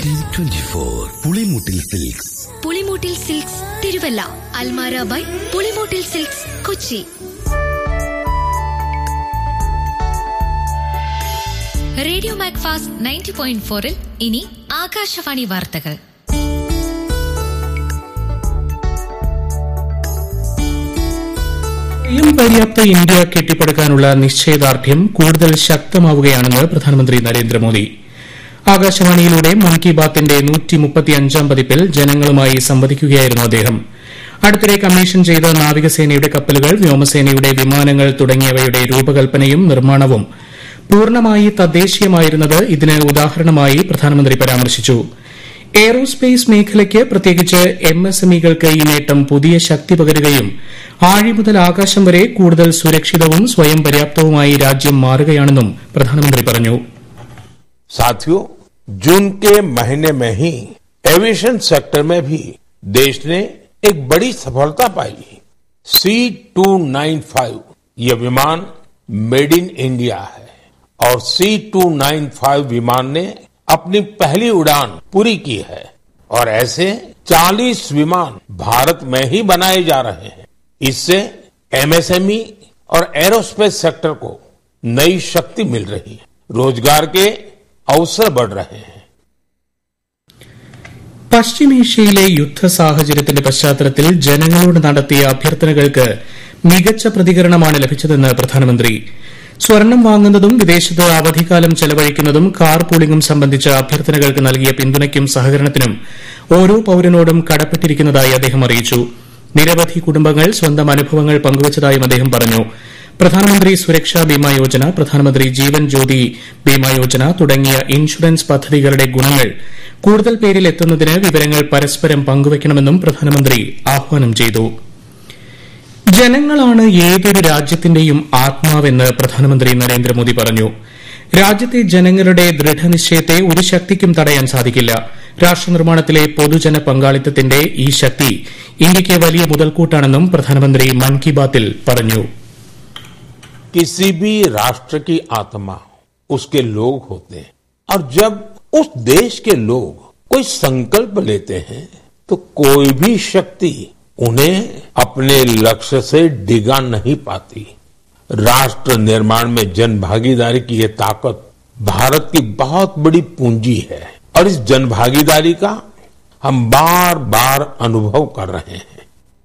twenty four Pulimoottil silks Pulimoottil silks Thiruvalla Almara by Pulimoottil silks Kochi radio Macfast ninety point ഫോറിൽ ഇനി ആകാശവാണി വാർത്തകൾ സ്വയം പര്യാപ്ത ഇന്ത്യ കെട്ടിപ്പടുക്കാനുള്ള നിശ്ചയദാർഢ്യം കൂടുതൽ ശക്തമാവുകയാണെന്ന് പ്രധാനമന്ത്രി നരേന്ദ്രമോദി ആകാശവാണിയിലൂടെ മൻ കി ബാത്തിന്റെ നൂറ്റി മുപ്പത്തിയഞ്ചാം പതിപ്പിൽ ജനങ്ങളുമായി സംവദിക്കുകയായിരുന്നു അദ്ദേഹം അടുത്തിടെ കമ്മീഷൻ ചെയ്ത നാവികസേനയുടെ കപ്പലുകൾ വ്യോമസേനയുടെ വിമാനങ്ങൾ തുടങ്ങിയവയുടെ രൂപകൽപ്പനയും നിർമ്മാണവും പൂർണ്ണമായി തദ്ദേശീയമായിരുന്നത് ഇതിന് ഉദാഹരണമായി പ്രധാനമന്ത്രി പരാമർശിച്ചു എയ്റോസ്പേസ് മേഖലയ്ക്ക് പ്രത്യേകിച്ച് എം എസ് എം ഇകൾക്ക് ഈ നേട്ടം പുതിയ ശക്തി പകരുകയും ആഴി മുതൽ ആകാശം വരെ കൂടുതൽ സുരക്ഷിതവും സ്വയം പര്യാപ്തവുമായി രാജ്യം മാറുകയാണെന്നും പ്രധാനമന്ത്രി പറഞ്ഞു साथियों जून के महीने में ही एविएशन सेक्टर में भी देश ने एक बड़ी सफलता पाई सी टू नाइन फाइव ये विमान मेड इन इंडिया है और सी टू नाइन फाइव विमान ने अपनी पहली उड़ान पूरी की है और ऐसे 40 विमान भारत में ही बनाए जा रहे हैं इससे एमएसएमई और एरोस्पेस सेक्टर को नई शक्ति मिल रही है रोजगार के अवसर बढ़ रहे हैं പശ്ചിമേഷ്യയിലെ യുദ്ധ സാഹചര്യത്തിന്റെ പശ്ചാത്തലത്തിൽ ജനങ്ങളോട് നടത്തിയ അഭ്യർത്ഥനകൾക്ക് മികച്ച പ്രതികരണമാണ് ലഭിച്ചതെന്ന് പ്രധാനമന്ത്രി സ്വർണം വാങ്ങുന്നതും വിദേശത്ത് അവധിക്കാലം ചെലവഴിക്കുന്നതും കാർ പൂളിംഗും സംബന്ധിച്ച അഭ്യർത്ഥനകൾക്ക് നൽകിയ പിന്തുണയ്ക്കും സഹകരണത്തിനും ഓരോ പൌരനോടും കടപ്പെട്ടിരിക്കുന്നതായി അദ്ദേഹം അറിയിച്ചു നിരവധി കുടുംബങ്ങൾ സ്വന്തം അനുഭവങ്ങൾ പങ്കുവച്ചതായും അദ്ദേഹം പറഞ്ഞു പ്രധാനമന്ത്രി സുരക്ഷാ ബീമാ യോജന പ്രധാനമന്ത്രി ജീവൻ ജ്യോതി ബീമാ യോജന തുടങ്ങിയ ഇൻഷുറൻസ് പദ്ധതികളുടെ ഗുണങ്ങൾ കൂടുതൽ പേരിൽ എത്തുന്നതിന് വിവരങ്ങൾ പരസ്പരം പങ്കുവയ്ക്കണമെന്നും പ്രധാനമന്ത്രി ആഹ്വാനം ചെയ്തു ജനങ്ങളാണ് ഏതൊരു രാജ്യത്തിന്റെയും ആത്മാവെന്ന് പ്രധാനമന്ത്രി നരേന്ദ്രമോദി പറഞ്ഞു രാജ്യത്തെ ജനങ്ങളുടെ ദൃഢനിശ്ചയത്തെ ഒരു ശക്തിക്കും തടയാൻ സാധിക്കില്ല രാഷ്ട്രനിർമ്മാണത്തിലെ പൊതുജന പങ്കാളിത്തത്തിന്റെ ഈ ശക്തി ഇന്ത്യയ്ക്ക് വലിയ മുതൽക്കൂട്ടാണെന്നും പ്രധാനമന്ത്രി മൻ കി ബാത്തിൽ പറഞ്ഞു किसी भी राष्ट्र की आत्मा उसके लोग होते हैं और जब उस देश के लोग कोई संकल्प लेते हैं तो कोई भी शक्ति उन्हें अपने लक्ष्य से डिगा नहीं पाती राष्ट्र निर्माण में जन भागीदारी की ये ताकत भारत की बहुत बड़ी पूंजी है और इस जन भागीदारी का हम बार बार अनुभव कर रहे हैं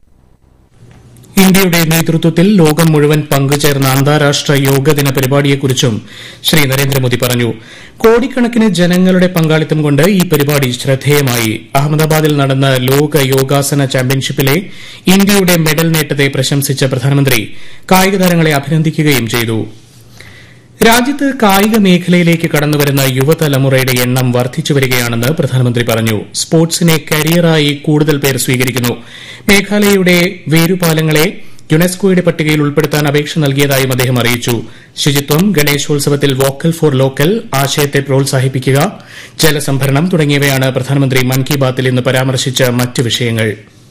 ഇന്ത്യയുടെ നേതൃത്വത്തിൽ ലോകം മുഴുവൻ പങ്കുചേർന്ന അന്താരാഷ്ട്ര യോഗ ദിന പരിപാടിയെക്കുറിച്ചും ശ്രീ നരേന്ദ്രമോദി പറഞ്ഞു കോടിക്കണക്കിന് ജനങ്ങളുടെ പങ്കാളിത്തം കൊണ്ട് ഈ പരിപാടി ശ്രദ്ധേയമായി അഹമ്മദാബാദിൽ നടന്ന ലോക യോഗാസന ചാമ്പ്യൻഷിപ്പിലെ ഇന്ത്യയുടെ മെഡൽ നേട്ടത്തെ പ്രശംസിച്ച പ്രധാനമന്ത്രി കായിക താരങ്ങളെ അഭിനന്ദിക്കുകയും ചെയ്തു രാജ്യത്ത് കായിക മേഖലയിലേക്ക് കടന്നുവരുന്ന യുവതലമുറയുടെ എണ്ണം വർദ്ധിച്ചു വരികയാണെന്ന് പ്രധാനമന്ത്രി പറഞ്ഞു സ്പോർട്സിനെ കരിയറായി കൂടുതൽ പേർ സ്വീകരിക്കുന്നു മേഘാലയയുടെ വേരുപാലങ്ങളെ യുനെസ്കോയുടെ പട്ടികയിൽ ഉൾപ്പെടുത്താൻ അപേക്ഷ നൽകിയതായും അദ്ദേഹം അറിയിച്ചു ശുചിത്വം ഗണേശോത്സവത്തിൽ വോക്കൽ ഫോർ ലോക്കൽ ആശയത്തെ പ്രോത്സാഹിപ്പിക്കുക ജലസംഭരണം തുടങ്ങിയവയാണ് പ്രധാനമന്ത്രി മൻ കി ബാത്തിൽ ഇന്ന് പരാമർശിച്ച മറ്റ് വിഷയങ്ങൾ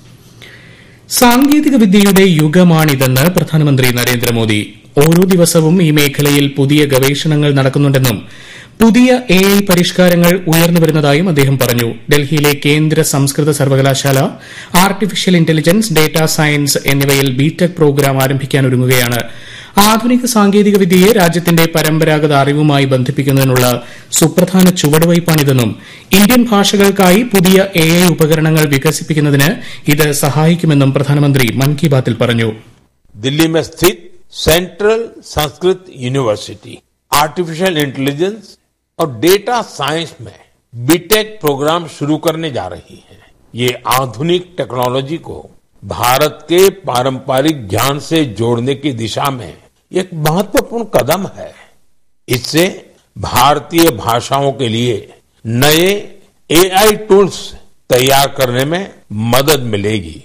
സാങ്കേതിക വിദ്യയുടെ യുഗമാണിതെന്ന് പ്രധാനമന്ത്രി നരേന്ദ്രമോദി ഓരോ ദിവസവും ഈ മേഖലയിൽ പുതിയ ഗവേഷണങ്ങൾ നടക്കുന്നുണ്ടെന്നും പുതിയ എ ഐ പരിഷ്കാരങ്ങൾ ഉയർന്നുവരുന്നതായും അദ്ദേഹം പറഞ്ഞു ഡൽഹിയിലെ കേന്ദ്ര സംസ്കൃത സർവകലാശാല ആർട്ടിഫിഷ്യൽ ഇന്റലിജൻസ് ഡേറ്റാ സയൻസ് എന്നിവയിൽ ബിടെക് പ്രോഗ്രാം ആരംഭിക്കാനൊരുങ്ങുകയാണ് ആധുനിക സാങ്കേതിക വിദ്യയെ രാജ്യത്തിന്റെ പരമ്പരാഗത അറിവുമായി ബന്ധിപ്പിക്കുന്നതിനുള്ള സുപ്രധാന ചുവടുവയ്പ്പാണിതെന്നും ഇന്ത്യൻ ഭാഷകൾക്കായി പുതിയ എ ഐ ഉപകരണങ്ങൾ വികസിപ്പിക്കുന്നതിന് ഇത് സഹായിക്കുമെന്നും പ്രധാനമന്ത്രി മൻ കി ബാത്തിൽ പറഞ്ഞു दिल्ली में स्थित central Sanskrit university artificial intelligence और डेटा साइंस में बीटेक प्रोग्राम शुरू करने जा रही है ये आधुनिक टेक्नोलॉजी को भारत के पारंपरिक ज्ञान से जोड़ने की दिशा में एक महत्वपूर्ण कदम है इससे भारतीय भाषाओं के लिए नए एआई टूल्स तैयार करने में मदद मिलेगी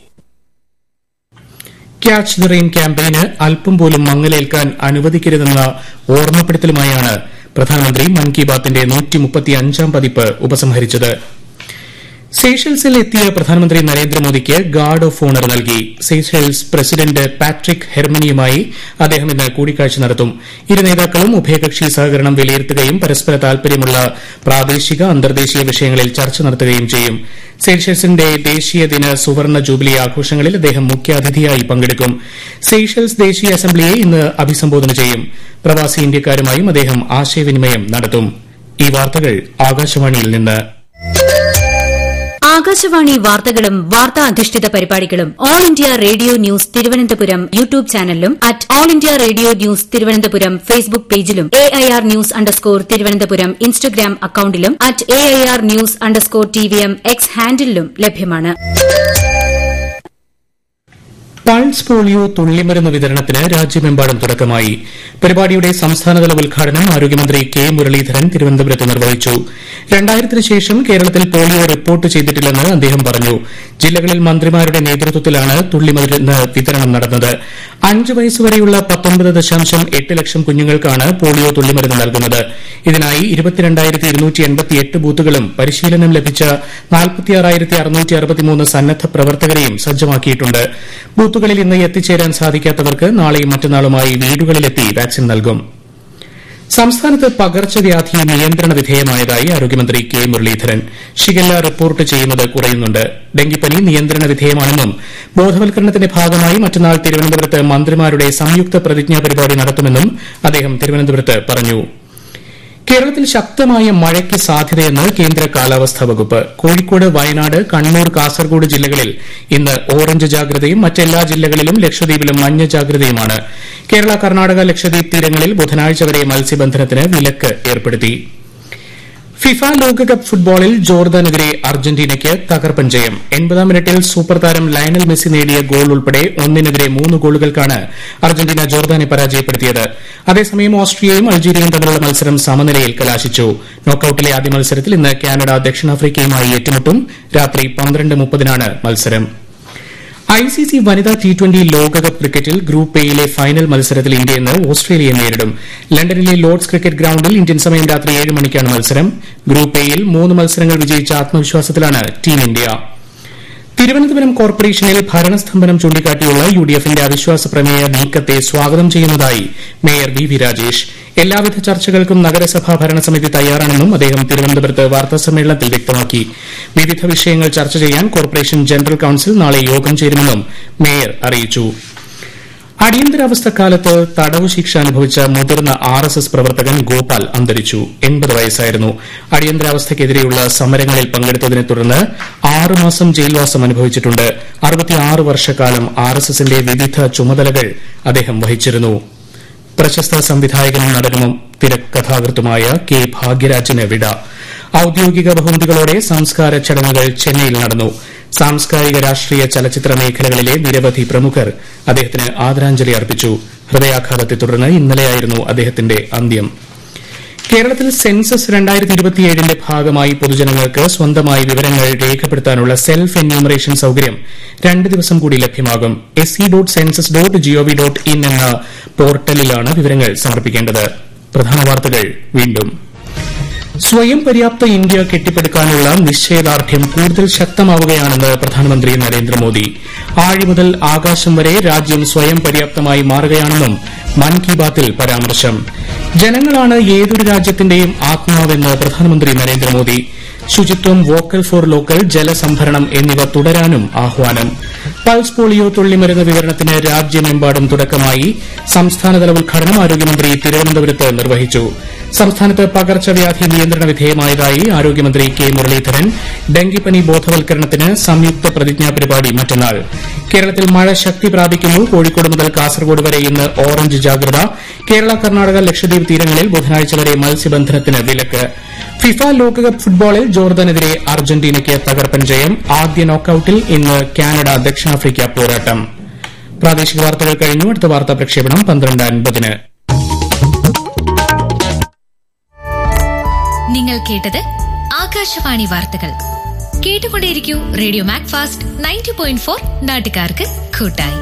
ക്യാച്ച് ദ റെയിൻ ക്യാമ്പയിന് അല്പം പോലും മങ്ങലേൽക്കാൻ അനുവദിക്കരുതെന്ന ഓർമ്മപ്പെടുത്തലുമായാണ് പ്രധാനമന്ത്രി മൻ കി ബാത്തിന്റെ പതിപ്പ് ഉപസംഹരിച്ചത് സേഷൽസിൽ എത്തിയ പ്രധാനമന്ത്രി നരേന്ദ്രമോദിക്ക് ഗാർഡ് ഓഫ് ഓണർ നൽകി സേഷൽസ് പ്രസിഡന്റ് പാട്രിക് ഹെർമനിയുമായി അദ്ദേഹം ഇന്ന് കൂടിക്കാഴ്ച നടത്തും ഇരു നേതാക്കളും ഉഭയകക്ഷി സഹകരണം വിലയിരുത്തുകയും പരസ്പര താൽപര്യമുള്ള പ്രാദേശിക അന്തർദേശീയ വിഷയങ്ങളിൽ ചർച്ച നടത്തുകയും ചെയ്യും സേഷൽസിന്റെ ദേശീയ ദിന സുവർണ ജൂബിലി ആഘോഷങ്ങളിൽ അദ്ദേഹം മുഖ്യാതിഥിയായി പങ്കെടുക്കും സേഷൽസ് ദേശീയ അസംബ്ലിയെ ഇന്ന് അഭിസംബോധന ചെയ്യും പ്രവാസി ഇന്ത്യക്കാരുമായും അദ്ദേഹം ആശയവിനിമയം നടത്തും ഈ വാർത്തകൾ ആകാശവാണിയിൽ നിന്ന് ആകാശവാണി വാർത്തകളും വാർത്താ അധിഷ്ഠിത പരിപാടികളും All India Radio News Thiruvananthapuram YouTube ചാനലിലും at All India Radio News Thiruvananthapuram Facebook പേജിലും A I R news underscore Thiruvananthapuram Instagram അക്കൌണ്ടിലും at A I R news underscore T V M X ഹാൻഡിലും ലഭ്യമാണ് പൾസ് പോളിയോ തുള്ളിമരുന്ന് വിതരണത്തിന് രാജ്യമെമ്പാടും തുടക്കമായി പരിപാടിയുടെ സംസ്ഥാനതല ഉദ്ഘാടനം ആരോഗ്യമന്ത്രി കെ മുരളീധരൻ തിരുവനന്തപുരത്ത് നിർവഹിച്ചു രണ്ടായിരത്തിന് ശേഷം കേരളത്തിൽ പോളിയോ റിപ്പോർട്ട് ചെയ്തിട്ടില്ലെന്ന് അദ്ദേഹം പറഞ്ഞു ജില്ലകളിൽ മന്ത്രിമാരുടെ നേതൃത്വത്തിലാണ് തുള്ളിമരുന്ന് വിതരണം നടന്നത് അഞ്ച് വയസ്സുവരെയുള്ള പത്തൊൻപത് ദശാംശം എട്ട് ലക്ഷം കുഞ്ഞുങ്ങൾക്കാണ് പോളിയോ തുള്ളിമരുന്ന് നൽകുന്നത് ഇതിനായി ഇരുപത്തിരണ്ടായിരത്തി ഇരുന്നൂറ്റി എൺപത്തിയെട്ട് ബൂത്തുകളും പരിശീലനം ലഭിച്ച നാൽപ്പത്തിയാറായിരത്തി അറുന്നൂറ്റി അറുപത്തിമൂന്ന് സന്നദ്ധ പ്രവർത്തകരെയും സജ്ജമാക്കിയിട്ടുണ്ട് ബൂത്തുകളിൽ ഇന്ന് എത്തിച്ചേരാൻ സാധിക്കാത്തവർക്ക് നാളെയും മറ്റന്നാളുമായി വീടുകളിലെത്തി വാക്സിൻ നൽകും സംസ്ഥാനത്ത് പകർച്ചവ്യാധി നിയന്ത്രണ വിധേയമായതായി ആരോഗ്യമന്ത്രി കെ മുരളീധരൻ ഷിഗല്ല റിപ്പോർട്ട് ചെയ്യുന്നത് കുറയുന്നുണ്ട് ഡെങ്കിപ്പനി നിയന്ത്രണ വിധേയമാണെന്നും ബോധവൽക്കരണത്തിന്റെ ഭാഗമായി മറ്റന്നാൾ തിരുവനന്തപുരത്ത് മന്ത്രിമാരുടെ സംയുക്ത പ്രതിജ്ഞാ പരിപാടി നടത്തുമെന്നും അദ്ദേഹം തിരുവനന്തപുരത്ത് പറഞ്ഞു കേരളത്തിൽ ശക്തമായ മഴയ്ക്ക് സാധ്യതയെന്ന് കേന്ദ്ര കാലാവസ്ഥാ വകുപ്പ് കോഴിക്കോട് വയനാട് കണ്ണൂർ കാസർഗോഡ് ജില്ലകളിൽ ഇന്ന് ഓറഞ്ച് ജാഗ്രതയും മറ്റെല്ലാ ജില്ലകളിലും ലക്ഷദ്വീപിലും മഞ്ഞ ജാഗ്രതയുമാണ് കേരള കർണാടക ലക്ഷദ്വീപ് തീരങ്ങളിൽ ബുധനാഴ്ച വരെ മത്സ്യബന്ധനത്തിന് വിലക്ക് ഏർപ്പെടുത്തി ഫിഫ ലോകകപ്പ് ഫുട്ബോളിൽ ജോർദാനെതിരെ അർജന്റീനയ്ക്ക് തകർപ്പൻ ജയം എൺപതാം മിനിറ്റിൽ സൂപ്പർ താരം ലയണൽ മെസ്സി നേടിയ ഗോൾ ഉൾപ്പെടെ ഒന്നിനെതിരെ മൂന്ന് ഗോളുകൾക്കാണ് അർജന്റീന ജോർദാനെ പരാജയപ്പെടുത്തിയത് അതേസമയം ഓസ്ട്രിയയും അൾജീരിയയും തമ്മിലുള്ള മത്സരം സമനിലയിൽ കലാശിച്ചു നോക്കൌട്ടിലെ ആദ്യ മത്സരത്തിൽ ഇന്ന് കാനഡ ദക്ഷിണാഫ്രിക്കയുമായി ഏറ്റുമുട്ടും രാത്രി പന്ത്രണ്ട് മുപ്പതിനാണ് മത്സരം ഐസിസി വനിതാ ടി ട്വന്റി ലോകകപ്പ് ക്രിക്കറ്റിൽ ഗ്രൂപ്പ് എയിലെ ഫൈനൽ മത്സരത്തിൽ ഇന്ത്യ ഇന്ന് ഓസ്ട്രേലിയയെ നേരിടും ലണ്ടനിലെ ലോർഡ്സ് ക്രിക്കറ്റ് ഗ്രൌണ്ടിൽ ഇന്ത്യൻ സമയം രാത്രി ഏഴ് മണിക്കാണ് മത്സരം ഗ്രൂപ്പ് എയിൽ മൂന്ന് മത്സരങ്ങൾ വിജയിച്ച ആത്മവിശ്വാസത്തിലാണ് ടീം ഇന്ത്യ തിരുവനന്തപുരം കോർപ്പറേഷനിൽ ഭരണസ്തംഭനം ചൂണ്ടിക്കാട്ടിയുള്ള യു ഡി എഫിന്റെ അവിശ്വാസ പ്രമേയ നീക്കത്തെ സ്വാഗതം ചെയ്യുന്നതായി മേയർ വി വി രാജേഷ് എല്ലാവിധ ചർച്ചകൾക്കും നഗരസഭാ ഭരണസമിതി തയ്യാറാണെന്നും അദ്ദേഹം തിരുവനന്തപുരത്ത് വാർത്താസമ്മേളനത്തിൽ വ്യക്തമാക്കി വിവിധ വിഷയങ്ങൾ ചർച്ച ചെയ്യാൻ കോർപ്പറേഷൻ ജനറൽ കൌൺസിൽ നാളെ യോഗം ചേരുമെന്നും മേയർ അറിയിച്ചു അടിയന്തരാവസ്ഥക്കാലത്ത് തടവ് ശിക്ഷ അനുഭവിച്ച മുതിർന്ന ആർ എസ് എസ് പ്രവർത്തകൻ ഗോപാൽ അന്തരിച്ചു എൺപത് വയസ്സായിരുന്നു അടിയന്തരാവസ്ഥയ്ക്കെതിരെയുള്ള സമരങ്ങളിൽ പങ്കെടുത്തതിനെ തുടർന്ന് ആറുമാസം ജയിൽവാസം അനുഭവിച്ചിട്ടുണ്ട് അറുപത്തിയാറ് വർഷക്കാലം ആർ എസ് എസിന്റെ വിവിധ ചുമതലകൾ അദ്ദേഹം വഹിച്ചിരുന്നു പ്രശസ്ത സംവിധായകനും നടനും തിരക്കഥാകൃത്തുമായ കെ ഭാഗ്യരാജിന് വിട ഔദ്യോഗിക ബഹുമതികളോടെ സംസ്കാര ചടങ്ങുകൾ ചെന്നൈയിൽ നടന്നു സാംസ്കാരിക രാഷ്ട്രീയ ചലച്ചിത്ര മേഖലകളിലെ നിരവധി പ്രമുഖർ അദ്ദേഹത്തിന് ആദരാഞ്ജലി അർപ്പിച്ചു ഹൃദയാഘാതത്തെ തുടർന്ന് ഇന്നലെയായിരുന്നു അദ്ദേഹത്തിന്റെ അന്ത്യം കേരളത്തിൽ സെൻസസ് രണ്ടായിരത്തി ഇരുപത്തിയേഴിന്റെ ഭാഗമായി പൊതുജനങ്ങൾക്ക് സ്വന്തമായി വിവരങ്ങൾ രേഖപ്പെടുത്താനുള്ള സെൽഫ് എന്യൂമറേഷൻ സൌകര്യം രണ്ട് ദിവസം കൂടി ലഭ്യമാകും S C dot census dot GOV dot in എന്ന പോർട്ടലിലാണ് വിവരങ്ങൾ സമർപ്പിക്കേണ്ടത് പ്രധാന വാർത്തകൾ വീണ്ടും സ്വയം പര്യാപ്ത ഇന്ത്യ കെട്ടിപ്പടുക്കാനുള്ള നിശ്ചയദാർഢ്യം കൂടുതൽ ശക്തമാവുകയാണെന്ന് പ്രധാനമന്ത്രി നരേന്ദ്രമോദി ആഴി മുതൽ ആകാശം വരെ രാജ്യം സ്വയം പര്യാപ്തമായി മാറുകയാണെന്നും മൻ കി ബാത്തിൽ പരാമർശം ജനങ്ങളാണ് ഏതൊരു രാജ്യത്തിന്റെയും ആത്മാവെന്ന് പ്രധാനമന്ത്രി നരേന്ദ്രമോദി ശുചിത്വം വോക്കൽ ഫോർ ലോക്കൽ ജലസംഭരണം എന്നിവ തുടരാനും ആഹ്വാനം പൾസ് പോളിയോ തുള്ളിമരുന്ന് വിതരണത്തിന് രാജ്യമെമ്പാടും തുടക്കമായി സംസ്ഥാനതല ഉദ്ഘാടനം ആരോഗ്യമന്ത്രി തിരുവനന്തപുരത്ത് നിർവഹിച്ചു സംസ്ഥാനത്ത് പകർച്ചവ്യാധി നിയന്ത്രണ വിധേയമായതായി ആരോഗ്യമന്ത്രി കെ മുരളീധരൻ ഡെങ്കിപ്പനി ബോധവൽക്കരണത്തിന് സംയുക്ത പ്രതിജ്ഞാ പരിപാടി മറ്റന്നാൾ കേരളത്തിൽ മഴ ശക്തി പ്രാപിക്കുന്നു കോഴിക്കോട് മുതൽ കാസർഗോഡ് വരെ ഇന്ന് ഓറഞ്ച് ജാഗ്രത കേരള കർണാടക ലക്ഷദ്വീപ് തീരങ്ങളിൽ ബുധനാഴ്ച വരെ മത്സ്യബന്ധനത്തിന് വിലക്ക് ഫിഫ ലോകകപ്പ് ഫുട്ബോളിൽ ജോർദാനെതിരെ അർജന്റീനയ്ക്ക് തകർപ്പൻ ജയം ആദ്യ നോക്കൌട്ടിൽ ഇന്ന് കാനഡ ദക്ഷിണാഫ്രിക്ക പോരാട്ടം പ്രാദേശിക വാർത്തകൾ കഴിഞ്ഞു അടുത്ത വാർത്താ പ്രക്ഷേപണം പന്ത്രണ്ട് അൻപതിന് നിങ്ങൾ കേട്ടത് ആകാശവാണി വാർത്തകൾ കേട്ടുകൊണ്ടേയിരിക്കൂ radio Macfast ninety point four നാട്ടുകാർക്ക് കൂട്ടായി